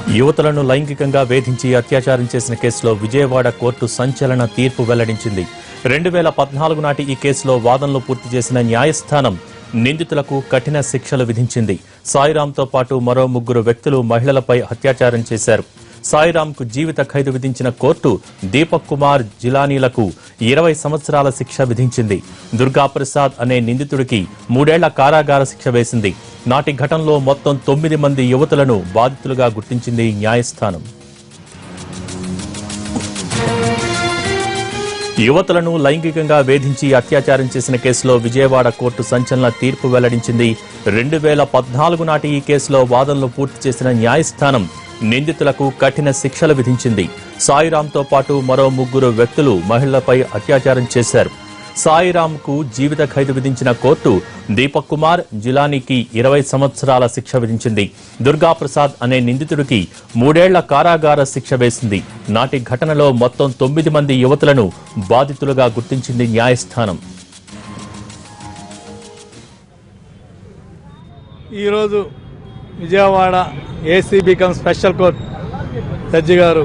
యువతులను లైంగికంగా వేధించి అత్యాచారం చేసిన కేసులో విజయవాడ కోర్టు సంచలన తీర్పు వెల్లడించింది రెండు వేల పద్నాలుగు నాటి ఈ కేసులో వాదనలు పూర్తి చేసిన న్యాయస్థానం నిందితులకు కఠిన శిక్షలు విధించింది సాయిరాంతో పాటు మరో ముగ్గురు వ్యక్తులు మహిళలపై అత్యాచారం చేశారు సాయిరాంకు జీవిత ఖైదు విధించిన కోర్టు దీపక్ కుమార్ జిలానీలకు ఇరవై సంవత్సరాల శిక్ష విధించింది దుర్గాప్రసాద్ అనే నిందితుడికి మూడేళ్ల కారాగార శిక్ష వేసింది నాటి ఘటనలో మొత్తం తొమ్మిది మంది యువతులను బాధితులుగా గుర్తించింది న్యాయస్థానం యువతులను లైంగికంగా వేధించి అత్యాచారం చేసిన కేసులో విజయవాడ కోర్టు సంచలన తీర్పు వెల్లడించింది రెండు వేల పద్నాలుగు నాటి ఈ కేసులో వాదనలు పూర్తి చేసిన న్యాయస్థానం నిందితులకు కఠిన శిక్షలు విధించింది సాయిరాంతో పాటు మరో ముగ్గురు వ్యక్తులు మహిళలపై అత్యాచారం చేశారు సాయిరాంకు జీవిత ఖైదు విధించిన కోర్టు దీపక్ కుమార్ జిలానీకి ఇరవై సంవత్సరాల శిక్ష విధించింది దుర్గాప్రసాద్ అనే నిందితుడికి మూడేళ్ల కారాగార శిక్ష వేసింది నాటి ఘటనలో మొత్తం తొమ్మిది మంది యువతులను బాధితులుగా గుర్తించింది న్యాయస్థానం ఈరోజు Vijayawada ACB cum special court judge garu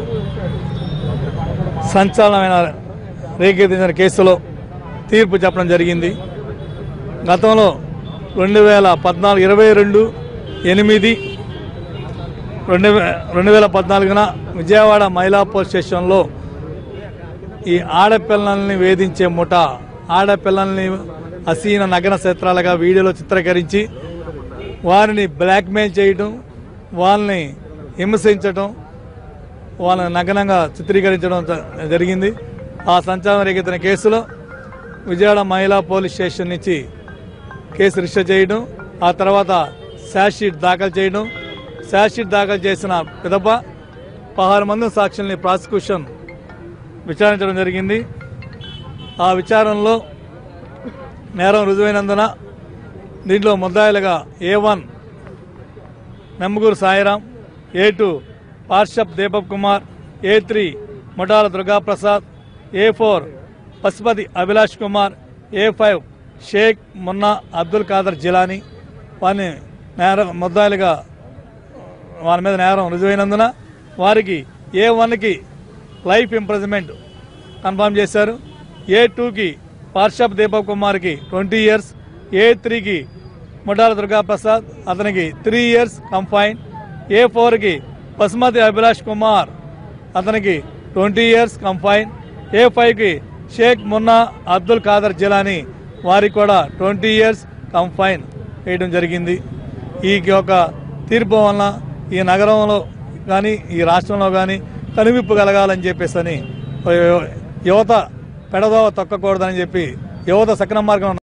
సంచలనమైన రేకెత్తించిన కేసులో తీర్పు చెప్పడం జరిగింది గతంలో రెండు వేల పద్నాలుగు ఇరవై రెండు ఎనిమిది రెండు వే రెండు వేల పద్నాలుగున విజయవాడ మహిళా పోలీస్ స్టేషన్లో ఈ ఆడపిల్లల్ని వేధించే ముఠ ఆడపిల్లల్ని అసీన నగన చిత్రాలుగా వీడియోలో చిత్రీకరించి వారిని బ్లాక్మెయిల్ చేయడం వాళ్ళని హింసించడం వాళ్ళని నగ్నంగా చిత్రీకరించడం జ- జరిగింది ఆ సంచలనం రేకెత్తిన కేసులో విజయవాడ మహిళా పోలీస్ స్టేషన్ నుంచి కేసు రిజిస్టర్ చేయడం ఆ తర్వాత శాష్ షీట్ దాఖలు చేయడం శాష్ షీట్ దాఖలు చేసిన పిదప పదహారు మంది సాక్షుల్ని ప్రాసిక్యూషన్ విచారించడం జరిగింది ఆ విచారణలో నేరం రుజువైనందున దీంట్లో ముద్దాయిలుగా A one Nemmaguru Sairam A two Parshap Deepak Kumar A three Muthala Durgaprasad A four Pasupathi Abhilash Kumar A five Sheikh Munna Abdul Khader Jilani వారిని నేరం ముద్దాయిలుగా వారి మీద నేరం రుజువైనందున వారికి ఏ వన్కి లైఫ్ ఇంప్రిజన్మెంట్ కన్ఫర్మ్ చేశారు ఏ టూకి పార్షప్ దీపక్ కుమార్కి ట్వంటీ ఇయర్స్ ఏ త్రీకి ముఠాల దుర్గాప్రసాద్ అతనికి త్రీ ఇయర్స్ కంఫైన్ ఏ ఫోర్కి పసుమతి అభిలాష్ కుమార్ అతనికి ట్వంటీ ఇయర్స్ కంఫైన్ ఏ ఫైవ్కి షేక్ మున్నా అబ్దుల్ ఖాదర్ జిలానీ వారికి కూడా ట్వంటీ ఇయర్స్ కంఫైన్ వేయడం జరిగింది ఈ యొక్క తీర్పు వలన ఈ నగరంలో కానీ ఈ రాష్ట్రంలో కానీ కనువిప్పు కలగాలని చెప్పేసి అని యువత పెడదోవ తొక్కకూడదని చెప్పి యువత సక్రమ మార్గం